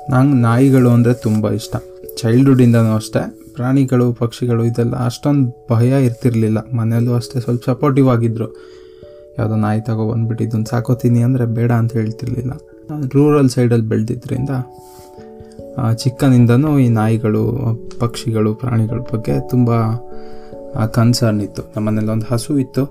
ನಂಗೆ ನಾಯಿಗಳು ಅಂದರೆ ತುಂಬ ಇಷ್ಟ ಚೈಲ್ಡ್ಹುಡ್ಡಿಂದನೂ ಅಷ್ಟೇ ಪ್ರಾಣಿಗಳು ಪಕ್ಷಿಗಳು ಇದೆಲ್ಲ ಅಷ್ಟೊಂದು ಭಯ ಇರ್ತಿರ್ಲಿಲ್ಲ ಮನೆಯಲ್ಲೂ ಅಷ್ಟೇ ಸ್ವಲ್ಪ ಸಪೋರ್ಟಿವ್ ಆಗಿದ್ದರು ಯಾವುದೋ ನಾಯಿ ತಗೋ ಬಂದ್ಬಿಟ್ಟು ಇದನ್ನು ಸಾಕೋತೀನಿ ಅಂದರೆ ಬೇಡ ಅಂತ ಹೇಳ್ತಿರ್ಲಿಲ್ಲ ರೂರಲ್ ಸೈಡಲ್ಲಿ ಬೆಳೆದಿದ್ದರಿಂದ ಚಿಕ್ಕನಿಂದನೂ ಈ ನಾಯಿಗಳು ಪಕ್ಷಿಗಳು ಪ್ರಾಣಿಗಳ ಬಗ್ಗೆ ತುಂಬ ಕನ್ಸರ್ನ್ ಇತ್ತು ನಮ್ಮನೇಲಿ ಒಂದು ಹಸು ಇತ್ತು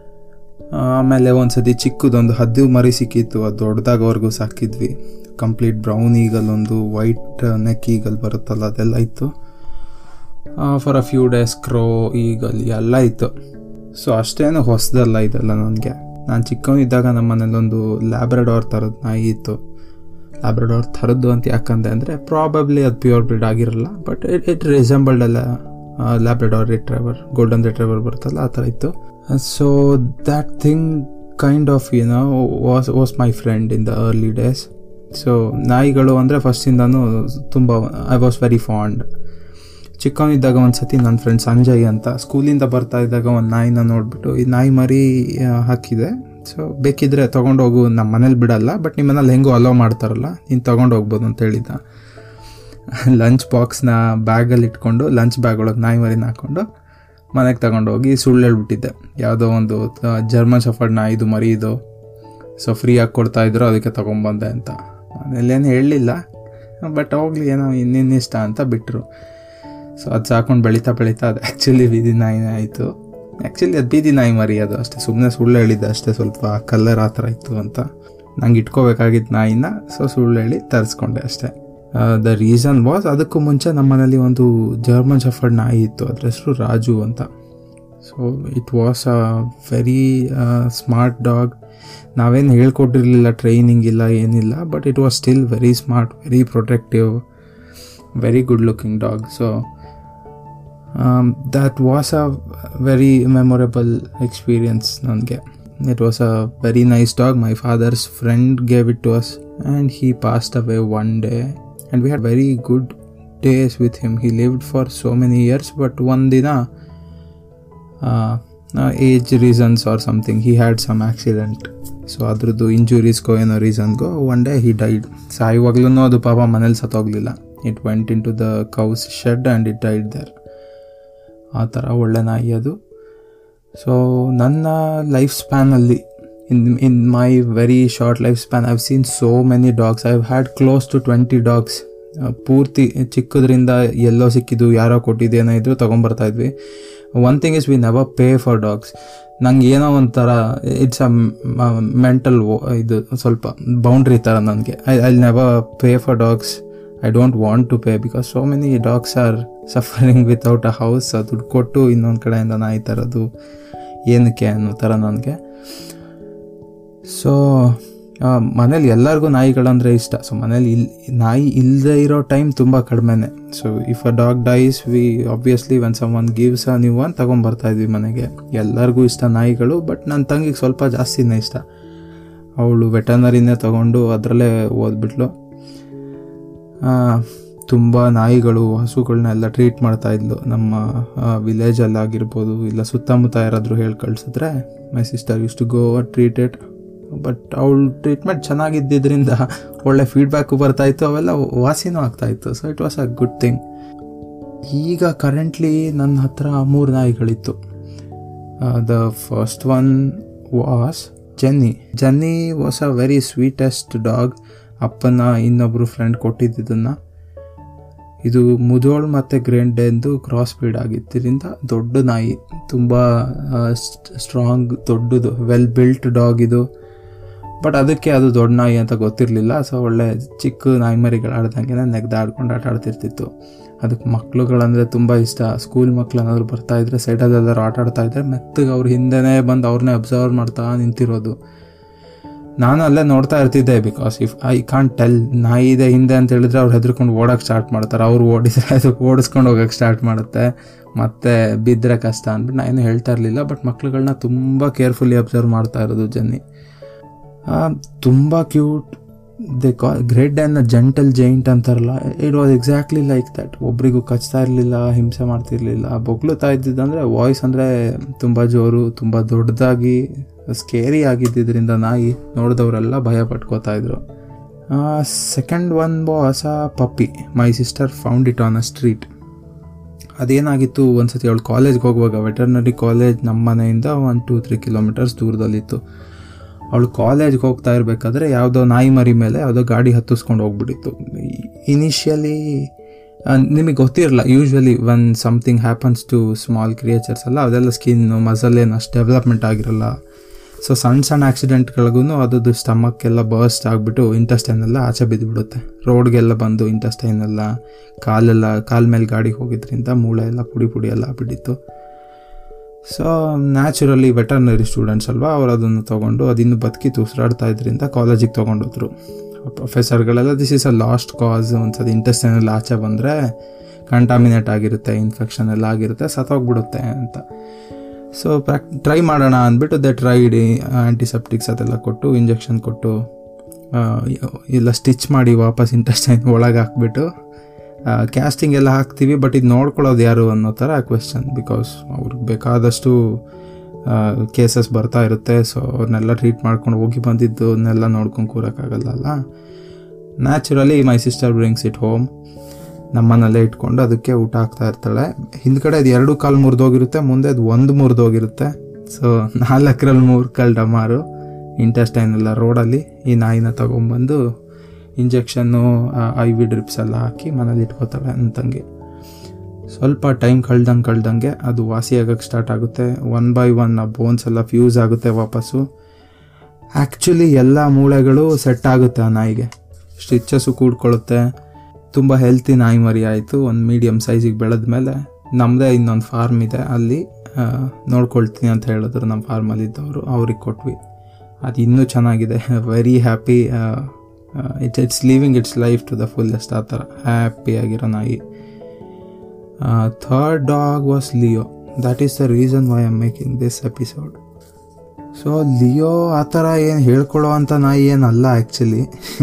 ಆಮೇಲೆ ಒಂದು ಸತಿ ಚಿಕ್ಕದೊಂದು ಹದ್ದು ಮರಿ ಸಿಕ್ಕಿತ್ತು ಅದು ದೊಡ್ಡದಾಗವರೆಗೂ ಸಾಕಿದ್ವಿ ಕಂಪ್ಲೀಟ್ ಬ್ರೌನ್ ಈಗಲ್ ಒಂದು ವೈಟ್ ನೆಕ್ ಈಗಲ್ ಬರುತ್ತಲ್ಲ ಅದೆಲ್ಲ ಇತ್ತು for a few days crow eagle ಎಲ್ಲ ಇತ್ತು ಸೊ ಅಷ್ಟೇನು ಹೊಸದಲ್ಲ ಇದೆಲ್ಲ ನನಗೆ ನಾನು ಚಿಕ್ಕವನಿದ್ದಾಗ ನಮ್ಮ ಮನೇಲೊಂದು ಲ್ಯಾಬ್ರಡಾರ್ ಥರದ್ದು ನಾಯಿ ಇತ್ತು ಲ್ಯಾಬ್ರಡಾರ್ ಥರದ್ದು ಅಂತ ಯಾಕಂದೆ ಅಂದರೆ ಪ್ರಾಬಬ್ಲಿ ಅದು ಪ್ಯೂರ್ ಬ್ರೀಡ್ ಆಗಿರಲ್ಲ ಬಟ್ ಇಟ್ ಇಟ್ ರಿಸೆಂಬಲ್ಡ್ ಅಲ್ಲ ಲ್ಯಾಬ್ರಡಾರ್ ರಿಟ್ರೈವರ್ ಗೋಲ್ಡನ್ ರಿಟ್ರೈವರ್ ಬರುತ್ತಲ್ಲ ಆ ಥರ ಇತ್ತು so that thing kind of ಏನೋ was was my friend in the early days so ನಾಯಿಗಳು ಅಂದರೆ ಫಸ್ಟಿಂದನೂ ತುಂಬ ಐ ವಾಸ್ ವೆರಿ ಫಾಂಡ್ ಚಿಕ್ಕವನಿದ್ದಾಗ ಒಂದು ಸತಿ ನನ್ನ ಫ್ರೆಂಡ್ ಸಂಜಯ್ ಅಂತ ಸ್ಕೂಲಿಂದ ಬರ್ತಾ ಇದ್ದಾಗ ಒಂದು ನಾಯಿನ ನೋಡಿಬಿಟ್ಟು ಈ ನಾಯಿ ಮರಿ ಹಾಕಿದೆ ಸೊ ಬೇಕಿದ್ರೆ ತೊಗೊಂಡೋಗು ನಮ್ಮ ಮನೇಲಿ ಬಿಡಲ್ಲ ಬಟ್ ನಿಮ್ಮ ಮನೇಲಿ ಹೆಂಗೂ ಅಲೋ ಮಾಡ್ತಾರಲ್ಲ ನೀನು ತೊಗೊಂಡು ಹೋಗ್ಬೋದು ಅಂತ ಹೇಳಿದ್ದ ಲಂಚ್ ಬಾಕ್ಸ್ನ ಬ್ಯಾಗಲ್ಲಿ ಇಟ್ಕೊಂಡು ಲಂಚ್ ಬ್ಯಾಗ್ ಒಳಗೆ ನಾಯಿ ಮರಿನ ಹಾಕ್ಕೊಂಡು ಮನೆಗೆ ತಗೊಂಡೋಗಿ ಸುಳ್ಳು ಹೇಳ್ಬಿಟ್ಟಿದ್ದೆ ಯಾವುದೋ ಒಂದು ಜರ್ಮನ್ ಶಫರ್ಡ್ ನಾಯಿದು ಮರಿ ಇದು ಸೊ ಫ್ರೀಯಾಗಿ ಕೊಡ್ತಾ ಇದ್ರು ಅದಕ್ಕೆ ತೊಗೊಂಬಂದೆ ಅಂತ ಮನೇಲೇನು ಹೇಳಲಿಲ್ಲ ಬಟ್ ಹೋಗ್ಲಿ ಏನೋ ಇನ್ನಿನ್ನ ಇಷ್ಟ ಅಂತ ಬಿಟ್ಟರು ಸೊ ಅದು ಸಾಕೊಂಡು ಬೆಳೀತಾ ಬೆಳೀತಾ ಅದು ಆ್ಯಕ್ಚುಲಿ ಬೀದಿ ನಾಯಿನೇ ಆಯಿತು ಆ್ಯಕ್ಚುಲಿ ಅದು ಬೀದಿ ನಾಯಿ ಮರಿ ಅದು ಅಷ್ಟೇ ಸುಮ್ಮನೆ ಸುಳ್ಳು ಹೇಳಿದ್ದೆ ಅಷ್ಟೇ ಸ್ವಲ್ಪ ಕಲರ್ ಆ ಥರ ಇತ್ತು ಅಂತ ನಂಗೆ ಇಟ್ಕೋಬೇಕಾಗಿದ್ದು ನಾಯಿನ ಸೊ ಸುಳ್ಳು ಹೇಳಿ ತರಿಸ್ಕೊಂಡೆ ಅಷ್ಟೇ ದ ರೀಸನ್ ವಾಸ್ ಅದಕ್ಕೂ ಮುಂಚೆ ನಮ್ಮ ಮನೇಲಿ ಒಂದು ಜರ್ಮನ್ ಶಫರ್ಡ್ ನಾಯಿ ಇತ್ತು ಅದ್ರ ಹೆಸರು ರಾಜು ಅಂತ so it was a very smart dog ನಾವೇನು ಹೇಳ್ಕೊಟ್ಟಿರಲಿಲ್ಲ ಟ್ರೈನಿಂಗ್ ಇಲ್ಲ ಏನಿಲ್ಲ but it was still very smart very protective very good looking dog so that was a very memorable experience ನನಗೆ it was a very nice dog my father's friend gave it to us and he passed away one day and we had very good days with him he lived for so many years but ಒಂದಿನ age reasons or something he had some accident so ಅದ್ರದ್ದು ಇಂಜುರೀಸ್ಗೋ ಏನೋ ರೀಸನ್ಗೋ one day he died ಸಾಯುವಾಗ್ಲೂ ಅದು ಪಾಪ ಮನೇಲಿ ಸತ್ತೋಗ್ಲಿಲ್ಲ it went into the cows shed and it died there ಆ ಥರ ಒಳ್ಳೆ ನಾಯಿ ಅದು ಸೊ ನನ್ನ ಲೈಫ್ ಸ್ಪ್ಯಾನಲ್ಲಿ in in my very short life span I've seen so many dogs I've had close to twenty dogs ಪೂರ್ತಿ ಚಿಕ್ಕದ್ರಿಂದ ಎಲ್ಲೋ ಸಿಕ್ಕಿದ್ದು ಯಾರೋ ಕೊಟ್ಟಿದ್ದೇನೋ ಇದ್ರು ತೊಗೊಂಬರ್ತಾ ಇದ್ವಿ one thing is we never pay for dogs ನಂಗೆ ಏನೋ ಒಂಥರ ಇಟ್ಸ್ ಅ ಮೆಂಟಲ್ ಇದು ಸ್ವಲ್ಪ ಬೌಂಡ್ರಿ ಥರ ನನಗೆ I I never pay for dogs I don't want to pay because so many dogs are suffering without a house ದುಡ್ಡು ಕೊಟ್ಟು ಇನ್ನೊಂದು ಕಡೆಯಿಂದ ನಾಯಿ ತರೋದು ಏನಕ್ಕೆ ಅನ್ನೋ ಥರ ನನಗೆ ಸೊ ಮನೇಲಿ ಎಲ್ಲರಿಗೂ ನಾಯಿಗಳಂದರೆ ಇಷ್ಟ ಸೊ ಮನೇಲಿ ಇಲ್ ನಾಯಿ ಇಲ್ಲದೆ ಇರೋ ಟೈಮ್ ತುಂಬ ಕಡಿಮೆನೆ so if a dog dies we obviously one someone gives a ನೀವು ಒನ್ ತೊಗೊಂಬರ್ತಾ ಇದ್ವಿ ಮನೆಗೆ ಎಲ್ಲರಿಗೂ ಇಷ್ಟ ನಾಯಿಗಳು ಬಟ್ ನನ್ನ ತಂಗಿಗೆ ಸ್ವಲ್ಪ ಜಾಸ್ತಿನೇ ಇಷ್ಟ ಅವಳು ವೆಟನರಿನೇ ತೊಗೊಂಡು ಅದರಲ್ಲೇ ಓದ್ಬಿಟ್ಲು ತುಂಬ ನಾಯಿಗಳು ಹಸುಗಳನ್ನೆಲ್ಲ ಟ್ರೀಟ್ ಮಾಡ್ತಾ ಇದ್ಲು ನಮ್ಮ ವಿಲೇಜಲ್ಲಿ ಆಗಿರ್ಬೋದು ಇಲ್ಲ ಸುತ್ತಮುತ್ತ ಯಾರಾದರೂ ಹೇಳಿ ಕಳಿಸಿದ್ರೆ my sister use to go treated but ಅವಳು ಟ್ರೀಟ್ಮೆಂಟ್ ಚೆನ್ನಾಗಿದ್ದರಿಂದ ಒಳ್ಳೆ ಫೀಡ್ಬ್ಯಾಕು ಬರ್ತಾಯಿತ್ತು ಅವೆಲ್ಲ ವಾಸಿನೂ ಆಗ್ತಾಯಿತ್ತು so it was a good thing ಈಗ ಕರೆಂಟ್ಲಿ ನನ್ನ ಹತ್ರ ಮೂರು ನಾಯಿಗಳಿತ್ತು the first one was Jenny Jenny was a very sweetest dog ಅಪ್ಪನ ಇನ್ನೊಬ್ಬರು ಫ್ರೆಂಡ್ ಕೊಟ್ಟಿದ್ದನ್ನು ಇದು ಮುದೋಳ್ ಮತ್ತು ಗ್ರೇಂಡ್ ಎಂದು ಕ್ರಾಸ್ ಬೀಡ್ ಆಗಿದ್ದರಿಂದ ದೊಡ್ಡ ನಾಯಿ ತುಂಬ ಸ್ಟ್ರಾಂಗ್ ದೊಡ್ಡದು ವೆಲ್ ಬಿಲ್ಟ್ ಡಾಗ್ ಇದು ಬಟ್ ಅದಕ್ಕೆ ಅದು ದೊಡ್ಡ ನಾಯಿ ಅಂತ ಗೊತ್ತಿರಲಿಲ್ಲ ಸೊ ಒಳ್ಳೆ ಚಿಕ್ಕ ನಾಯಿ ಮರಿಗಳು ಆಡ್ದಂಗೆ ನೆಗ್ದಾಡ್ಕೊಂಡು ಆಟ ಆಡ್ತಿರ್ತಿತ್ತು ಅದಕ್ಕೆ ಮಕ್ಳುಗಳಂದರೆ ತುಂಬ ಇಷ್ಟ ಸ್ಕೂಲ್ ಮಕ್ಳು ಏನಾದ್ರು ಬರ್ತಾ ಇದ್ರೆ ಸೈಡಲ್ಲಿ ಎಲ್ಲರೂ ಆಟ ಆಡ್ತಾ ಇದ್ರೆ ಮೆತ್ತಗೆ ಅವ್ರ ಹಿಂದೆನೇ ಬಂದು ಅವ್ರನ್ನೇ ಅಬ್ಸರ್ವ್ ಮಾಡ್ತಾ ನಿಂತಿರೋದು ನಾನು ಅಲ್ಲೇ ನೋಡ್ತಾ ಇರ್ತಿದ್ದೆ because if I can't tell ನಾಯಿ ಇದೆ ಹಿಂದೆ ಅಂತ ಹೇಳಿದ್ರೆ ಅವ್ರು ಹೆದರ್ಕೊಂಡು ಓಡೋಕೆ ಸ್ಟಾರ್ಟ್ ಮಾಡ್ತಾರೆ ಅವ್ರು ಓಡಿದ್ರೆ ಅದು ಓಡಿಸ್ಕೊಂಡು ಹೋಗೋಕೆ ಸ್ಟಾರ್ಟ್ ಮಾಡುತ್ತೆ ಮತ್ತೆ ಬಿದ್ದರೆ ಕಷ್ಟ ಅಂದ್ಬಿಟ್ಟು ನಾನು ಏನು ಹೇಳ್ತಾ ಇರಲಿಲ್ಲ ಬಟ್ ಮಕ್ಳುಗಳನ್ನ ತುಂಬ ಕೇರ್ಫುಲ್ಲಿ ಅಬ್ಸರ್ವ್ ಮಾಡ್ತಾ ಇರೋದು ಜನ್ನಿ ತುಂಬ cute they call great and gentle giant ಅಂತಾರಲ್ಲ it was exactly like that ಒಬ್ರಿಗೂ ಕಚ್ತಾ ಇರಲಿಲ್ಲ ಹಿಂಸೆ ಮಾಡ್ತಿರ್ಲಿಲ್ಲ ಬೊಗ್ಳುತ್ತಾ ಇದ್ದಿದ್ದಂದರೆ ವಾಯ್ಸ್ ಅಂದರೆ ತುಂಬ ಜೋರು ತುಂಬ ದೊಡ್ಡದಾಗಿ ಸ್ಕೇರಿ ಆಗಿದ್ದರಿಂದ ನಾಯಿ ನೋಡಿದವರೆಲ್ಲ ಭಯ ಪಟ್ಕೋತಾ ಇದ್ರು second one was a puppy my sister found it on a street ಅದೇನಾಗಿತ್ತು ಒಂದ್ಸತಿ ಅವಳು ಕಾಲೇಜ್ಗೆ ಹೋಗುವಾಗ ವೆಟರ್ನರಿ ಕಾಲೇಜ್ ನಮ್ಮ ಮನೆಯಿಂದ ಒನ್ ಟೂ ತ್ರೀ ಕಿಲೋಮೀಟರ್ಸ್ ದೂರದಲ್ಲಿತ್ತು ಅವಳು ಕಾಲೇಜ್ಗೆ ಹೋಗ್ತಾ ಇರಬೇಕಾದ್ರೆ ಯಾವುದೋ ನಾಯಿ ಮರಿ ಮೇಲೆ ಯಾವುದೋ ಗಾಡಿ ಹತ್ತಿಸ್ಕೊಂಡು ಹೋಗ್ಬಿಟ್ಟಿತ್ತು ಇನಿಷಿಯಲಿ ನಿಮಗೆ ಗೊತ್ತಿರಲ್ಲ usually one something happens to small creatures ಅಲ್ಲ ಅದೆಲ್ಲ ಸ್ಕಿನ್ನು ಮಸಲ್ ಏನು ಅಷ್ಟು ಡೆವಲಪ್ಮೆಂಟ್ ಆಗಿರಲ್ಲ ಸೊ ಸಣ್ಣ ಸಣ್ಣ ಆಕ್ಸಿಡೆಂಟ್ಗಳಿಗೂ ಅದದ್ದು ಸ್ಟಮಕ್ ಎಲ್ಲ ಬರ್ಸ್ಟ್ ಆಗಿಬಿಟ್ಟು ಇಂಟೆಸ್ಟೈನ್ ಎಲ್ಲ ಆಚೆ ಬಿದ್ದುಬಿಡುತ್ತೆ ರೋಡ್ಗೆಲ್ಲ ಬಂದು ಇಂಟೆಸ್ಟೈನ್ ಎಲ್ಲ ಕಾಲೆಲ್ಲ ಕಾಲ ಮೇಲೆ ಗಾಡಿ ಹೋಗಿದ್ರಿಂದ ಮೂಳೆ ಎಲ್ಲ ಪುಡಿ ಪುಡಿ ಎಲ್ಲ ಆಗ್ಬಿಟ್ಟಿತ್ತು ಸೊ ನ್ಯಾಚುರಲಿ ವೆಟರ್ನರಿ ಸ್ಟೂಡೆಂಟ್ಸ್ ಅಲ್ವಾ ಅವ್ರು ಅದನ್ನು ತೊಗೊಂಡು ಅದಿನ್ನು ಬದುಕಿ ಉಸಿರಾಡ್ತಾ ಇದ್ರಿಂದ ಕಾಲೇಜಿಗೆ ತೊಗೊಂಡೋದ್ರು ಪ್ರೊಫೆಸರ್ಗಳೆಲ್ಲ this is a lost cause ಒಂದ್ಸತಿ ಇಂಟೆಸ್ಟೈನ್ ಎಲ್ಲ ಆಚೆ ಬಂದರೆ ಕಂಟಾಮಿನೇಟ್ ಆಗಿರುತ್ತೆ ಇನ್ಫೆಕ್ಷನ್ ಎಲ್ಲ ಆಗಿರುತ್ತೆ ಸತ್ತೋಗ್ಬಿಡುತ್ತೆ ಅಂತ ಸೊ ಪ್ರಾಕ್ ಟ್ರೈ ಮಾಡೋಣ ಅಂದ್ಬಿಟ್ಟು ದೆ ಟ್ರೈಡಿ ಆ್ಯಂಟಿಸೆಪ್ಟಿಕ್ಸ್ ಅದೆಲ್ಲ ಕೊಟ್ಟು ಇಂಜೆಕ್ಷನ್ ಕೊಟ್ಟು ಇಲ್ಲ ಸ್ಟಿಚ್ ಮಾಡಿ ವಾಪಸ್ ಇಂಟೆಸ್ಟೈನ್ ಒಳಗೆ ಹಾಕ್ಬಿಟ್ಟು ಕ್ಯಾಸ್ಟಿಂಗ್ ಎಲ್ಲ ಹಾಕ್ತೀವಿ ಬಟ್ ಇದು ನೋಡ್ಕೊಳ್ಳೋದು ಯಾರು ಅನ್ನೋ ಥರ ಕ್ವೆಶನ್ ಬಿಕಾಸ್ ಅವ್ರಿಗೆ ಬೇಕಾದಷ್ಟು ಕೇಸಸ್ ಬರ್ತಾ ಇರುತ್ತೆ ಸೊ ಅವ್ರನ್ನೆಲ್ಲ ಟ್ರೀಟ್ ಮಾಡ್ಕೊಂಡು ಹೋಗಿ ಬಂದಿದ್ದನ್ನೆಲ್ಲ ನೋಡ್ಕೊಂಡು ಕೂರೋಕ್ಕಾಗಲ್ಲ naturally my sister brings it home ನಮ್ಮನಲ್ಲೇ ಇಟ್ಕೊಂಡು ಅದಕ್ಕೆ ಊಟ ಹಾಕ್ತಾ ಇರ್ತಾಳೆ ಹಿಂದ್ಗಡೆ ಅದು ಎರಡು ಕಾಲು ಮುರಿದೋಗಿರುತ್ತೆ ಮುಂದೆ ಅದು ಒಂದು ಮುರಿದೋಗಿರುತ್ತೆ ಸೊ ನಾಲ್ಕರಲ್ಲಿ ಮೂರು ಕಾಲು ಡಮಾರು ಇಂಟೆಸ್ಟೈನ್ ಎಲ್ಲ ರೋಡಲ್ಲಿ ಈ ನಾಯಿನ ತೊಗೊಂಬಂದು ಇಂಜೆಕ್ಷನ್ನು ಐ ವಿ ಡ್ರಿಪ್ಸ್ ಎಲ್ಲ ಹಾಕಿ ಮನೇಲಿ ಇಟ್ಕೋತಾಳೆ ಅಂತಂಗೆ ಸ್ವಲ್ಪ ಟೈಮ್ ಕಳ್ದಂಗೆ ಕಳ್ದಂಗೆ ಅದು ವಾಸಿ ಆಗೋಕ್ಕೆ ಸ್ಟಾರ್ಟ್ ಆಗುತ್ತೆ ಒನ್ ಬೈ ಒನ್ ಆ ಬೋನ್ಸ್ ಎಲ್ಲ ಫ್ಯೂಸ್ ಆಗುತ್ತೆ ವಾಪಸ್ಸು ಆ್ಯಕ್ಚುಲಿ ಎಲ್ಲ ಮೂಳೆಗಳು ಸೆಟ್ ಆಗುತ್ತೆ ಆ ನಾಯಿಗೆ ಸ್ಟಿಚಸ್ಸು ಕೂಡ್ಕೊಳ್ಳುತ್ತೆ ತುಂಬ ಹೆಲ್ತಿ ನಾಯಿ ಮರಿ ಆಯಿತು ಒಂದು ಮೀಡಿಯಮ್ ಸೈಜಿಗೆ ಬೆಳೆದ ಮೇಲೆ ನಮ್ಮದೇ ಇನ್ನೊಂದು ಫಾರ್ಮ್ ಇದೆ ಅಲ್ಲಿ ನೋಡ್ಕೊಳ್ತೀನಿ ಅಂತ ಹೇಳಿದ್ರು ನಮ್ಮ ಫಾರ್ಮಲ್ಲಿ ಇದ್ದವರು ಅವ್ರಿಗೆ ಕೊಟ್ವಿ ಅದು ಇನ್ನೂ ಚೆನ್ನಾಗಿದೆ very happy it's it's living it's life to the fullest ಆ ಥರ ಹ್ಯಾಪಿಯಾಗಿರೋ ನಾಯಿ third dog was Leo that is the reason why am making this episode so Leo ಆ ಥರ ಏನು ಹೇಳ್ಕೊಳ್ಳೋ ಅಂಥ ನಾಯಿ ಏನಲ್ಲ actually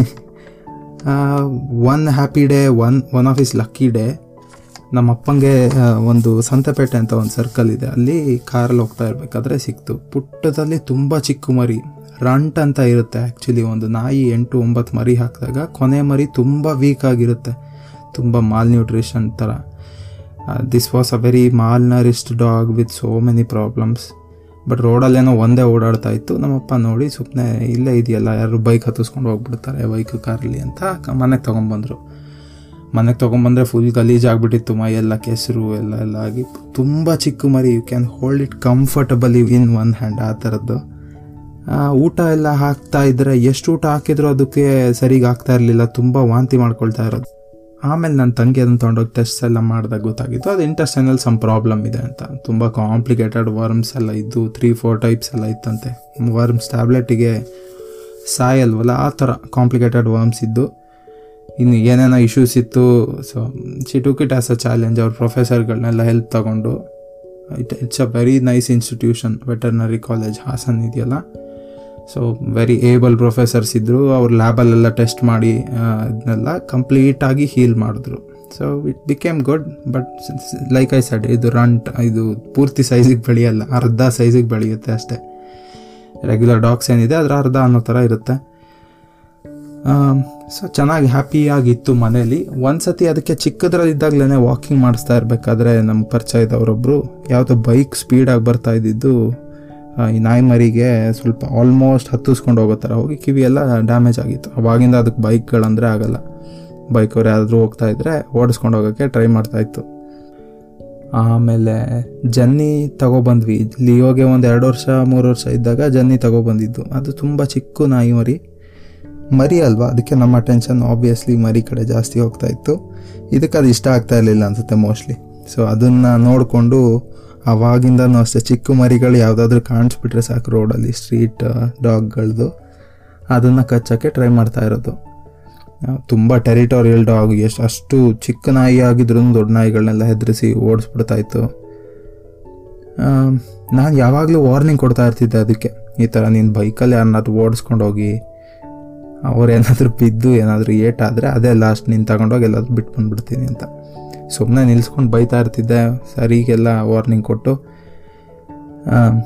one happy day one one of is lucky day ನಮ್ಮ ಅಪ್ಪಂಗೆ ಒಂದು ಸಂತೆಪೇಟೆ ಅಂತ ಒಂದು ಸರ್ಕಲ್ ಇದೆ ಅಲ್ಲಿ ಕಾರಲ್ಲಿ ಹೋಗ್ತಾ ಇರಬೇಕಾದ್ರೆ ಸಿಕ್ತು ಪುಟ್ಟದಲ್ಲಿ ತುಂಬ ಚಿಕ್ಕ ಮರಿ ರಂಟ್ ಅಂತ ಇರುತ್ತೆ ಆ್ಯಕ್ಚುಲಿ ಒಂದು ನಾಯಿ ಎಂಟು ಒಂಬತ್ತು ಮರಿ ಹಾಕಿದಾಗ ಕೊನೆ ಮರಿ ತುಂಬ ವೀಕ್ ಆಗಿರುತ್ತೆ ತುಂಬ ಮಾಲ್ ನ್ಯೂಟ್ರಿಷನ್ ಥರ this was a very malnourished dog with so many problems but ರೋಡಲ್ಲೇನೋ ಒಂದೇ ಓಡಾಡ್ತಾ ಇತ್ತು ನಮ್ಮಪ್ಪ ನೋಡಿ ಸುಮ್ಮನೆ ಇಲ್ಲೇ ಇದೆಯಲ್ಲ ಯಾರು ಬೈಕ್ ಹತ್ತಿಸ್ಕೊಂಡು ಹೋಗ್ಬಿಡ್ತಾರೆ ಬೈಕ್ ಕಾರಲ್ಲಿ ಅಂತ ಮನೆಗೆ ತೊಗೊಂಬಂದರು ಮನೆಗೆ ತೊಗೊಂಬಂದರೆ ಫುಲ್ ಗಲೀಜ್ ಆಗಿಬಿಟ್ಟಿತ್ತು ಮೈಯೆಲ್ಲ ಕೆಸರು ಎಲ್ಲ ಎಲ್ಲ ಆಗಿ ತುಂಬ ಚಿಕ್ಕ ಮರಿ you can hold it comfortably in one hand ಆ ಥರದ್ದು ಊಟ ಎಲ್ಲ ಹಾಕ್ತಾ ಇದ್ರೆ ಎಷ್ಟು ಊಟ ಹಾಕಿದ್ರು ಅದಕ್ಕೆ ಸರಿಗೆ ಆಗ್ತಾ ಇರಲಿಲ್ಲ ತುಂಬ ವಾಂತಿ ಮಾಡ್ಕೊಳ್ತಾ ಇರೋದು ಆಮೇಲೆ ನನ್ನ ತಂಗಿ ಅದನ್ನು ತೊಗೊಂಡೋಗಿ ಟೆಸ್ಟ್ ಎಲ್ಲ ಮಾಡಿದಾಗ ಗೊತ್ತಾಗಿತ್ತು ಅದು ಇಂಟೆಸ್ಟೈನಲ್ಲಿ ಸಮ್ ಪ್ರಾಬ್ಲಮ್ ಇದೆ ಅಂತ ತುಂಬ ಕಾಂಪ್ಲಿಕೇಟೆಡ್ ವರ್ಮ್ಸ್ ಎಲ್ಲ ಇದ್ದು ತ್ರೀ ಫೋರ್ ಟೈಪ್ಸ್ ಎಲ್ಲ ಇತ್ತಂತೆ ವರ್ಮ್ಸ್ ಟ್ಯಾಬ್ಲೆಟಿಗೆ ಸಾಯಲ್ವಲ್ಲ ಆ ಥರ ಕಾಂಪ್ಲಿಕೇಟೆಡ್ ವರ್ಮ್ಸ್ ಇದ್ದು ಇನ್ನು ಏನೇನೋ ಇಶ್ಯೂಸ್ ಇತ್ತು so she took it as a challenge ಅವ್ರ ಪ್ರೊಫೆಸರ್ಗಳನ್ನೆಲ್ಲ ಹೆಲ್ಪ್ ತಗೊಂಡು it it's a very nice institution veterinary college Hassan ಇದೆಯಲ್ಲ ಸೊ ವೆರಿ ಏಬಲ್ ಪ್ರೊಫೆಸರ್ಸ್ ಇದ್ದರು ಅವ್ರ ಲ್ಯಾಬಲ್ಲೆಲ್ಲ ಟೆಸ್ಟ್ ಮಾಡಿ ಇದನ್ನೆಲ್ಲ ಕಂಪ್ಲೀಟಾಗಿ ಹೀಲ್ ಮಾಡಿದ್ರು so it became good but like I said ಇದು ರಂಟ್ ಇದು ಪೂರ್ತಿ ಸೈಜಿಗೆ ಬೆಳೆಯಲ್ಲ ಅರ್ಧ ಸೈಜಿಗೆ ಬೆಳೆಯುತ್ತೆ ಅಷ್ಟೇ ರೆಗ್ಯುಲರ್ ಡಾಗ್ಸ್ ಏನಿದೆ ಅದರ ಅರ್ಧ ಅನ್ನೋ ಥರ ಇರುತ್ತೆ ಸೊ ಚೆನ್ನಾಗಿ ಹ್ಯಾಪಿಯಾಗಿತ್ತು ಮನೇಲಿ ಒಂದ್ಸತಿ ಅದಕ್ಕೆ ಚಿಕ್ಕದ್ರಲ್ಲಿದ್ದಾಗಲೇ ವಾಕಿಂಗ್ ಮಾಡಿಸ್ತಾ ಇರಬೇಕಾದ್ರೆ ನಮ್ಮ ಪರಿಚಯ ಇದ್ದವರೊಬ್ಬರು ಯಾವುದೋ ಬೈಕ್ ಸ್ಪೀಡಾಗಿ ಬರ್ತಾ ಇದ್ದಿದ್ದು ಈ ನಾಯಿ ಮರಿಗೆ ಸ್ವಲ್ಪ ಆಲ್ಮೋಸ್ಟ್ ಹತ್ತಿಸ್ಕೊಂಡು ಹೋಗೋ ಥರ ಹೋಗಿ ಕಿವಿ ಎಲ್ಲ ಡ್ಯಾಮೇಜ್ ಆಗಿತ್ತು ಅವಾಗಿಂದ ಅದಕ್ಕೆ ಬೈಕ್ಗಳಂದರೆ ಆಗಲ್ಲ ಬೈಕವ್ರು ಯಾರಾದರೂ ಹೋಗ್ತಾ ಇದ್ರೆ ಓಡಿಸ್ಕೊಂಡು ಹೋಗೋಕ್ಕೆ ಟ್ರೈ ಮಾಡ್ತಾ ಇತ್ತು ಆಮೇಲೆ ಜನ್ನಿ ತಗೊಬಂದ್ವಿ ಲಿಯೋಗೆ ಒಂದು ಎರಡು ವರ್ಷ ಮೂರು ವರ್ಷ ಇದ್ದಾಗ ಜನ್ನಿ ತಗೊಬಂದಿದ್ದು ಅದು ತುಂಬ ಚಿಕ್ಕ ನಾಯಿ ಮರಿ ಮರಿ ಅಲ್ವಾ ಅದಕ್ಕೆ ನಮ್ಮ ಅಟೆನ್ಷನ್ ಆಬ್ವಿಯಸ್ಲಿ ಮರಿ ಕಡೆ ಜಾಸ್ತಿ ಹೋಗ್ತಾ ಇತ್ತು ಇದಕ್ಕೆ ಅದು ಇಷ್ಟ ಆಗ್ತಾ ಇರಲಿಲ್ಲ ಅನ್ಸುತ್ತೆ ಮೋಸ್ಟ್ಲಿ ಸೊ ಅದನ್ನು ನೋಡಿಕೊಂಡು ಅವಾಗಿಂದನೂ ಅಷ್ಟೇ ಚಿಕ್ಕ ಮರಿಗಳು ಯಾವುದಾದ್ರೂ ಕಾಣಿಸ್ಬಿಟ್ರೆ ಸಾಕು ರೋಡಲ್ಲಿ ಸ್ಟ್ರೀಟ್ ಡಾಗ್ಗಳದ್ದು ಅದನ್ನು ಕಚ್ಚೋಕ್ಕೆ ಟ್ರೈ ಮಾಡ್ತಾ ಇರೋದು ತುಂಬ ಟೆರಿಟೋರಿಯಲ್ ಡಾಗ್ ಎಷ್ಟು ಅಷ್ಟು ಚಿಕ್ಕ ನಾಯಿ ಆಗಿದ್ರು ದೊಡ್ಡ ನಾಯಿಗಳನ್ನೆಲ್ಲ ಹೆದರಿಸಿ ಓಡಿಸ್ಬಿಡ್ತಾ ಇತ್ತು ನಾನು ಯಾವಾಗಲೂ ವಾರ್ನಿಂಗ್ ಕೊಡ್ತಾ ಇರ್ತಿದ್ದೆ ಅದಕ್ಕೆ ಈ ಥರ ನೀನು ಬೈಕಲ್ಲಿ ಯಾರನ್ನಾದ್ರೂ ಓಡಿಸ್ಕೊಂಡು ಹೋಗಿ ಅವ್ರು ಏನಾದರೂ ಬಿದ್ದು ಏನಾದರೂ ಏಟಾದರೆ ಅದೇ ಲಾಸ್ಟ್ ನೀನು ತಗೊಂಡೋಗಿ ಎಲ್ಲಾದ್ರೂ ಬಿಟ್ಟು ಬಂದ್ಬಿಡ್ತೀನಿ ಅಂತ ಸುಮ್ಮನೆ ನಿಲ್ಸ್ಕೊಂಡು ಬೈತಾ ಇರ್ತಿದ್ದೆ ಸರಿಗೆಲ್ಲ ವಾರ್ನಿಂಗ್ ಕೊಟ್ಟು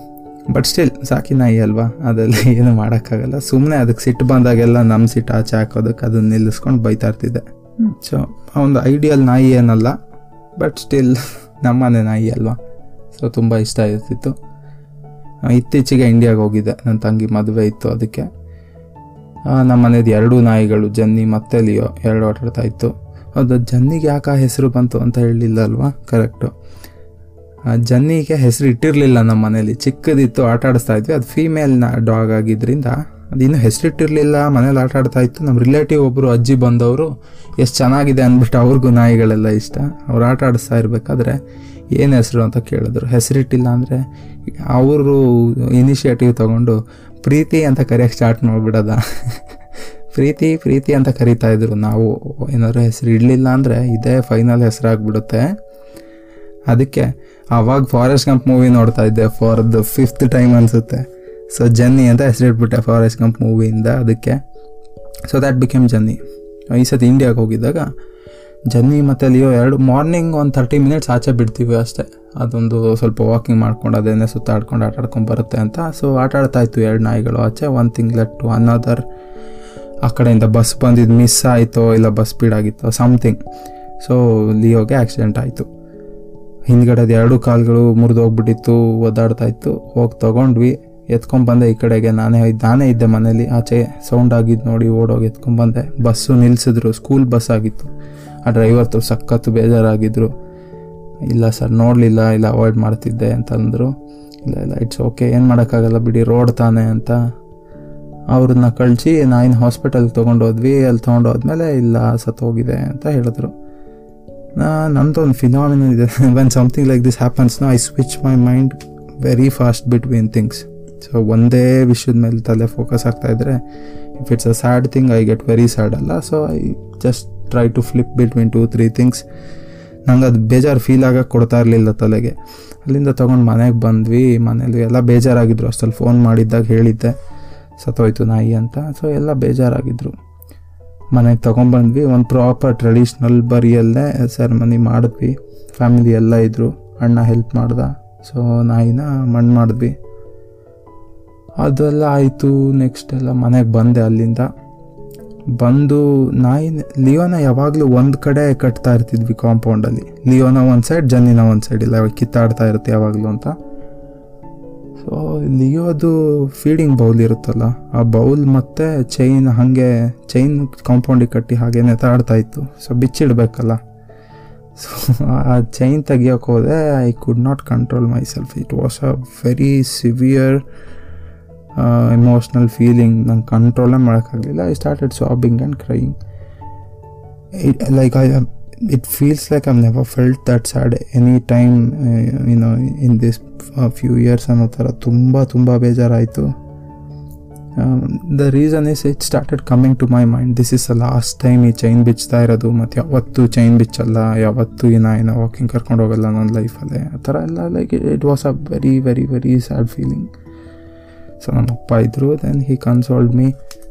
ಬಟ್ ಸ್ಟಿಲ್ ಸಾಕಿ ನಾಯಿ ಅಲ್ವಾ ಅದೆಲ್ಲ ಏನು ಮಾಡೋಕ್ಕಾಗಲ್ಲ ಸುಮ್ಮನೆ ಅದಕ್ಕೆ ಸಿಟ್ಟು ಬಂದಾಗೆಲ್ಲ ನಮ್ಮ ಸಿಟ್ಟು ಆಚೆ ಹಾಕೋದಕ್ಕೆ ಅದನ್ನ ನಿಲ್ಲಿಸ್ಕೊಂಡು ಬೈತಾ ಇರ್ತಿದ್ದೆ ಸೊ ಒಂದು ಐಡಿಯಲ್ ನಾಯಿ ಏನಲ್ಲ ಬಟ್ ಸ್ಟಿಲ್ ನಮ್ಮನೆ ನಾಯಿ ಅಲ್ವಾ ಸೊ ತುಂಬ ಇಷ್ಟ ಇರ್ತಿತ್ತು ಆ, ಇತ್ತೀಚೆಗೆ ಇಂಡಿಯಾಗೆ ಹೋಗಿದ್ದೆ ನನ್ನ ತಂಗಿ ಮದುವೆ ಇತ್ತು ಅದಕ್ಕೆ ಆ, ನಮ್ಮ ಮನೇದು ಎರಡೂ ನಾಯಿಗಳು ಜನ್ನಿ ಮತ್ತೆ ಲಿಯೋ ಎರಡು ಆಟಾಡ್ತಾ ಇತ್ತು ಅದು ಜನ್ನಿಗೆ ಯಾಕೆ ಆ ಹೆಸರು ಬಂತು ಅಂತ ಹೇಳಲಿಲ್ಲ ಅಲ್ವಾ ಕರೆಕ್ಟು ಜನ್ನಿಗೆ ಹೆಸರು ಇಟ್ಟಿರಲಿಲ್ಲ ನಮ್ಮ ಮನೇಲಿ ಚಿಕ್ಕದಿತ್ತು ಆಟ ಆಡಿಸ್ತಾ ಇದ್ವಿ ಅದು ಫೀಮೇಲ್ ಡಾಗ್ ಆಗಿದ್ರಿಂದ ಅದಿನ್ನೂ ಹೆಸರಿಟ್ಟಿರಲಿಲ್ಲ ಮನೇಲಿ ಆಟ ಆಡ್ತಾ ಇತ್ತು ನಮ್ಮ ರಿಲೇಟಿವ್ ಒಬ್ಬರು ಅಜ್ಜಿ ಬಂದವರು ಎಷ್ಟು ಚೆನ್ನಾಗಿದೆ ಅಂದ್ಬಿಟ್ಟು ಅವ್ರಿಗೂ ನಾಯಿಗಳೆಲ್ಲ ಇಷ್ಟ ಅವ್ರು ಆಟ ಆಡಿಸ್ತಾ ಇರಬೇಕಾದ್ರೆ ಏನು ಹೆಸರು ಅಂತ ಕೇಳಿದ್ರು ಹೆಸರಿಟ್ಟಿಲ್ಲ ಅಂದರೆ ಅವರು ಇನಿಷಿಯೇಟಿವ್ ತಗೊಂಡು ಪ್ರೀತಿ ಅಂತ ಕರೆಯೋಕ್ಕೆ ಸ್ಟಾರ್ಟ್ ಮಾಡಿಬಿಡೋದ ಪ್ರೀತಿ ಪ್ರೀತಿ ಅಂತ ಕರಿತಾ ಇದ್ರು ನಾವು ಏನಾದ್ರು ಹೆಸರು ಇಡಲಿಲ್ಲ ಅಂದರೆ ಇದೇ ಫೈನಲ್ ಹೆಸರಾಗ್ಬಿಡುತ್ತೆ ಅದಕ್ಕೆ ಅವಾಗ ಫಾರೆಸ್ಟ್ ಗಂಪ್ ಮೂವಿ ನೋಡ್ತಾ ಇದ್ದೆ ಫಾರ್ ದ ಫಿಫ್ತ್ ಟೈಮ್ ಅನಿಸುತ್ತೆ ಸೊ ಜನ್ನಿ ಅಂತ ಹೆಸರಿಟ್ಬಿಟ್ಟೆ ಫಾರೆಸ್ಟ್ ಗಂಪ್ ಮೂವಿಯಿಂದ ಅದಕ್ಕೆ ಸೊ ದ್ಯಾಟ್ ಬಿಕೇಮ್ ಜನ್ನಿ ಈ ಸತಿ ಇಂಡಿಯಾಗೆ ಹೋಗಿದ್ದಾಗ ಜನ್ನಿ ಮತ್ತು ಲಿಯೋ ಎರಡು ಮಾರ್ನಿಂಗ್ ಒಂದು ತರ್ಟಿ ಮಿನಿಟ್ಸ್ ಆಚೆ ಬಿಡ್ತೀವಿ ಅಷ್ಟೇ ಅದೊಂದು ಸ್ವಲ್ಪ ವಾಕಿಂಗ್ ಮಾಡ್ಕೊಂಡು ಅದೇನೇ ಸುತ್ತಾಡ್ಕೊಂಡು ಆಟ ಆಡ್ಕೊಂಡು ಬರುತ್ತೆ ಅಂತ ಸೊ ಆಟ ಆಡ್ತಾ ಇತ್ತು ಎರಡು ನಾಯಿಗಳು ಆಚೆ one thing led to another ಆ ಕಡೆಯಿಂದ ಬಸ್ ಬಂದಿದ್ದು ಮಿಸ್ ಆಯಿತೋ ಇಲ್ಲ ಬಸ್ ಸ್ಪೀಡ್ ಆಗಿತ್ತೋ ಸಮಥಿಂಗ್ ಸೊ ಲಿಯೋಗೆ ಆಕ್ಸಿಡೆಂಟ್ ಆಯಿತು ಹಿಂದ್ಗಡೆದು ಎರಡು ಕಾಲ್ಗಳು ಮುರಿದು ಹೋಗ್ಬಿಟ್ಟಿತ್ತು ಒದ್ದಾಡ್ತಾ ಇತ್ತು ಹೋಗಿ ತೊಗೊಂಡ್ವಿ ಎತ್ಕೊಂಡ್ಬಂದೆ ಈ ಕಡೆಗೆ ನಾನೇ ನಾನೇ ಇದ್ದೆ ಮನೇಲಿ ಆಚೆ ಸೌಂಡ್ ಆಗಿದ್ದು ನೋಡಿ ಓಡೋಗಿ ಎತ್ಕೊಂಡ್ಬಂದೆ ಬಸ್ಸು ನಿಲ್ಲಿಸಿದ್ರು ಸ್ಕೂಲ್ ಬಸ್ ಆಗಿತ್ತು ಆ ಡ್ರೈವರ್ತು ಸಖತ್ತು ಬೇಜಾರಾಗಿದ್ರು ಇಲ್ಲ ಸರ್ ನೋಡಲಿಲ್ಲ ಇಲ್ಲ ಅವಾಯ್ಡ್ ಮಾಡ್ತಿದ್ದೆ ಅಂತಂದರು ಇಲ್ಲ ಇಲ್ಲ ಇಟ್ಸ್ ಓಕೆ ಏನು ಮಾಡೋಕ್ಕಾಗಲ್ಲ ಬಿಡಿ ರೋಡ್ ತಾನೆ ಅಂತ ಅವ್ರನ್ನ ಕಳಿಸಿ ನಾಯಿನ ಹಾಸ್ಪಿಟಲ್ಗೆ ತೊಗೊಂಡೋದ್ವಿ ಅಲ್ಲಿ ತೊಗೊಂಡೋದ್ಮೇಲೆ ಇಲ್ಲ ಸತ್ತೋಗಿದೆ ಅಂತ ಹೇಳಿದ್ರು ನಂದು ಒಂದು ಫಿನಾಮಿನ ಇದೆ when something like this happens no I switch my mind very fast between things so ಒಂದೇ ವಿಷಯದ ಮೇಲೆ ತಲೆ ಫೋಕಸ್ ಆಗ್ತಾ ಇದ್ರೆ if it's a sad thing I get very sad ಅಲ್ಲ so I just try to flip between two three things ನಂಗೆ ಅದು ಬೇಜಾರು ಫೀಲ್ ಆಗಕ್ಕೆ ಕೊಡ್ತಾ ಇರಲಿಲ್ಲ ತಲೆಗೆ ಅಲ್ಲಿಂದ ತೊಗೊಂಡು ಮನೆಗೆ ಬಂದ್ವಿ ಮನೇಲಿ ಎಲ್ಲ ಬೇಜಾರಾಗಿದ್ರು ಅಷ್ಟಲ್ಲಿ ಫೋನ್ ಮಾಡಿದ್ದಾಗ ಹೇಳಿದ್ದೆ ಸತ್ತೋಯ್ತು ನಾಯಿ ಅಂತ ಸೊ ಎಲ್ಲ ಬೇಜಾರಾಗಿದ್ರು ಮನೆಗೆ ತೊಗೊಂಬಂದ್ವಿ ಒಂದು ಪ್ರಾಪರ್ ಟ್ರೆಡಿಷ್ನಲ್ ಬರಿಯಲ್ಲೇ ಸೆರೆಮನಿ ಮಾಡಿದ್ವಿ ಫ್ಯಾಮಿಲಿ ಎಲ್ಲ ಇದ್ದರು ಅಣ್ಣ ಹೆಲ್ಪ್ ಮಾಡ್ದ ಸೊ ನಾಯಿನ ಮಣ್ಣು ಮಾಡಿದ್ವಿ ಅದೆಲ್ಲ ಆಯಿತು ನೆಕ್ಸ್ಟ್ ಎಲ್ಲ ಮನೆಗೆ ಬಂದೆ ಅಲ್ಲಿಂದ ಬಂದು ನಾಯಿ ಲಿಯೋನ ಯಾವಾಗಲೂ ಒಂದು ಕಡೆ ಕಟ್ತಾ ಇರ್ತಿದ್ವಿ ಕಾಂಪೌಂಡಲ್ಲಿ ಲಿಯೋನ ಒಂದು ಸೈಡ್ ಜನ್ನಿನ ಒಂದು ಸೈಡ್ ಇಲ್ಲ ಕಿತ್ತಾಡ್ತಾ ಇರುತ್ತೆ ಯಾವಾಗಲೂ ಅಂತ ಸೊ ಲಿಯೋದು ಫೀಡಿಂಗ್ ಬೌಲ್ ಇರುತ್ತಲ್ಲ ಆ ಬೌಲ್ ಮತ್ತು ಚೈನ್ ಹಾಗೆ ಚೈನ್ ಕಾಂಪೌಂಡಿಗೆ ಕಟ್ಟಿ ಹಾಗೆ ನೆತಾಡ್ತಾ ಇತ್ತು ಸೊ ಬಿಚ್ಚಿಡ್ಬೇಕಲ್ಲ ಸೊ ಆ ಚೈನ್ ತೆಗಿಯೋಕೆ ಹೋದೆ I could not control myself it was a very severe emotional feeling ನಂಗೆ ಕಂಟ್ರೋಲೇ ಮಾಡೋಕ್ಕಾಗಲಿಲ್ಲ I started sobbing and crying like I it feels like I've never felt that sad any time uh, you know in this uh, few years ಅನ್ನೋ ಥರ ತುಂಬ ತುಂಬ ಬೇಜಾರಾಯಿತು the reason is it started coming to my mind this is a last time ಈ chain ಬಿಚ್ತಾ ಇರೋದು ಮತ್ತು ಯಾವತ್ತೂ ಚೈನ್ ಬಿಚ್ಚಲ್ಲ ಯಾವತ್ತೂ ಈ ನಾಯಿನ ವಾಕಿಂಗ್ ಕರ್ಕೊಂಡು ಹೋಗಲ್ಲ ನನ್ನ ಲೈಫಲ್ಲೇ ಆ ಥರ ಎಲ್ಲ like it was a very very very sad feeling so ನಮ್ಮ ಅಪ್ಪ ಇದ್ದರು then he consoled me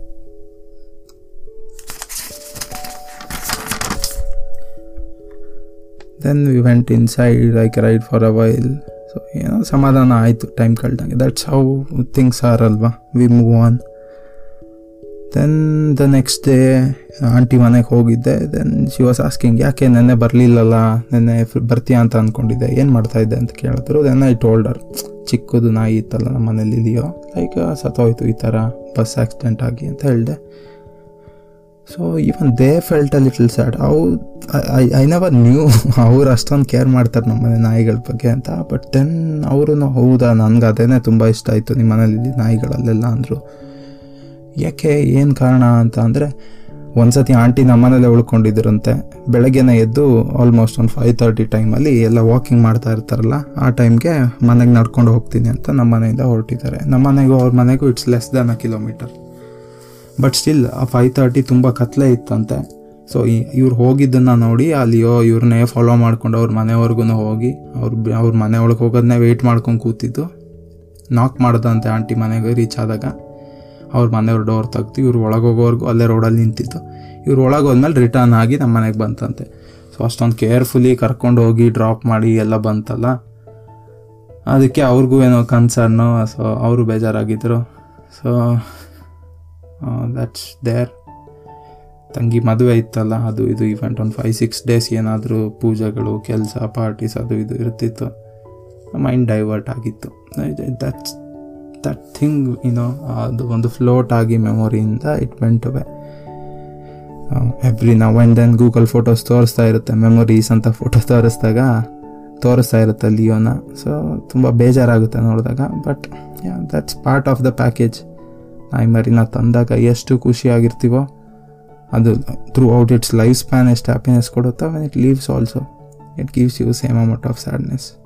then we went inside I cried for a while so ಏನೋ ಸಮಾಧಾನ ಆಯಿತು ಟೈಮ್ ಕಳ್ದಂಗೆ ದಟ್ಸ್ ಹೌ ಥಿಂಗ್ಸ್ ಆರ್ ಅಲ್ವಾ we move on then the next day aunty ಮನೆಗೆ ಹೋಗಿದ್ದೆ ದೆನ್ ಶಿ ವಾಸ್ ಆಸ್ಕಿಂಗ್ ಯಾಕೆ ನೆನ್ನೆ ಬರಲಿಲ್ಲಲ್ಲ ನೆನ್ನೆ ಬರ್ತೀಯಾ ಅಂತ ಅಂದ್ಕೊಂಡಿದ್ದೆ ಏನು ಮಾಡ್ತಾ ಇದ್ದೆ ಅಂತ ಕೇಳಿದ್ರು ದೆನ್ ಐ ಟೋಲ್ಡರ್ ಚಿಕ್ಕದು ನಾಯಿ ಇತ್ತಲ್ಲ ನಮ್ಮ ಮನೇಲಿ ಇದೆಯೋ ಲೈಕ್ ಸತ್ತೋಯ್ತು ಈ ಥರ ಬಸ್ ಆಕ್ಸಿಡೆಂಟ್ ಆಗಿ ಅಂತ ಹೇಳಿದೆ so even they felt a little sad ಅವು ಐ ಐ ನೆವರ್ ನ್ಯೂ ಅವ್ರು ಅಷ್ಟೊಂದು ಕೇರ್ ಮಾಡ್ತಾರೆ ನಮ್ಮ ಮನೆ ನಾಯಿಗಳ ಬಗ್ಗೆ ಅಂತ ಬಟ್ ದೆನ್ ಅವರು ಹೌದಾ ನನಗೆ ಅದೇನೇ ತುಂಬ ಇಷ್ಟ ಆಯಿತು ನಿಮ್ಮ ಮನೇಲಿ ನಾಯಿಗಳಲ್ಲೆಲ್ಲ ಅಂದರು ಯಾಕೆ ಏನು ಕಾರಣ ಅಂತ ಅಂದರೆ ಒಂದ್ಸತಿ ಆಂಟಿ ನಮ್ಮನೇಲೆ ಉಳ್ಕೊಂಡಿದ್ರಂತೆ ಬೆಳಗ್ಗೆನೇ ಎದ್ದು ಆಲ್ಮೋಸ್ಟ್ ಒಂದು ಫೈವ್ ತರ್ಟಿ ಟೈಮಲ್ಲಿ ಎಲ್ಲ ವಾಕಿಂಗ್ ಮಾಡ್ತಾ ಇರ್ತಾರಲ್ಲ ಆ ಟೈಮ್ಗೆ ಮನೆಗೆ ನಡ್ಕೊಂಡು ಹೋಗ್ತೀನಿ ಅಂತ ನಮ್ಮ ಮನೆಯಿಂದ ಹೊರಟಿದ್ದಾರೆ ನಮ್ಮ ಮನೆಗೂ ಅವ್ರ ಮನೆಗೂ it's less than a kilometre but still ಆ ಫೈವ್ ತರ್ಟಿ ತುಂಬ ಕತ್ಲೆ ಇತ್ತಂತೆ ಸೊ ಇವ್ರು ಹೋಗಿದ್ದನ್ನು ನೋಡಿ ಅಲ್ಲಿಯೋ ಇವ್ರನ್ನೇ ಫಾಲೋ ಮಾಡ್ಕೊಂಡು ಅವ್ರ ಮನೆವರೆಗೂ ಹೋಗಿ ಅವ್ರ ಅವ್ರ ಮನೆ ಒಳಗೆ ಹೋಗೋದನ್ನೇ ವೆಯ್ಟ್ ಮಾಡ್ಕೊಂಡು ಕೂತಿದ್ದು ನಾಕ್ ಮಾಡ್ದಂತೆ ಆಂಟಿ ಮನೆಗೆ ರೀಚ್ ಆದಾಗ ಅವ್ರ ಮನೆಯವ್ರ ಡೋರ್ ತೆಗ್ದು ಇವ್ರು ಒಳಗೆ ಹೋಗೋವರೆಗೂ ಅಲ್ಲೇ ರೋಡಲ್ಲಿ ನಿಂತಿದ್ದು ಇವ್ರು ಒಳಗೆ ಹೋದ್ಮೇಲೆ ರಿಟರ್ನ್ ಆಗಿ ನಮ್ಮ ಮನೆಗೆ ಬಂತಂತೆ ಸೊ ಅಷ್ಟೊಂದು ಕೇರ್ಫುಲಿ ಕರ್ಕೊಂಡು ಹೋಗಿ ಡ್ರಾಪ್ ಮಾಡಿ ಎಲ್ಲ ಬಂತಲ್ಲ ಅದಕ್ಕೆ ಅವ್ರಿಗೂ ಏನೋ ಕನ್ಸರ್ನು ಸೊ ಅವರು ಬೇಜಾರಾಗಿದ್ದರು ಸೊ ದಟ್ಸ್ ದೇರ್ ತಂಗಿ ಮದುವೆ ಇತ್ತಲ್ಲ ಅದು ಇದು ಇವೆಂಟ್ ಒಂದು ಫೈವ್ ಸಿಕ್ಸ್ ಡೇಸ್ ಏನಾದರೂ ಪೂಜೆಗಳು ಕೆಲಸ ಪಾರ್ಟೀಸ್ ಅದು ಇದು ಇರ್ತಿತ್ತು ಮೈಂಡ್ ಡೈವರ್ಟ್ ಆಗಿತ್ತು ದಟ್ಸ್ ದಟ್ ಥಿಂಗ್ ಏನೋ ಅದು ಒಂದು ಫ್ಲೋಟ್ ಆಗಿ ಮೆಮೊರಿಯಿಂದ ಇಟ್ ವೆಂಟ್ ಅವೇ ಎವ್ರಿ ನಾವು ಆ್ಯಂಡ್ ದೆನ್ ಗೂಗಲ್ ಫೋಟೋಸ್ ತೋರಿಸ್ತಾ ಇರುತ್ತೆ ಮೆಮೊರೀಸ್ ಅಂತ ಫೋಟೋ ತೋರಿಸಿದಾಗ ತೋರಿಸ್ತಾ ಇರುತ್ತೆ ಲಿಯೋನ ಸೊ ತುಂಬ ಬೇಜಾರಾಗುತ್ತೆ ನೋಡಿದಾಗ but that's part of the package ನಾಯಿ ಮರಿನ ತಂದಾಗ ಎಷ್ಟು ಖುಷಿಯಾಗಿರ್ತೀವೋ ಅದು throughout its life span ಎಷ್ಟು ಹ್ಯಾಪಿನೆಸ್ ಕೊಡುತ್ತೋ when it leaves also it gives you same amount of sadness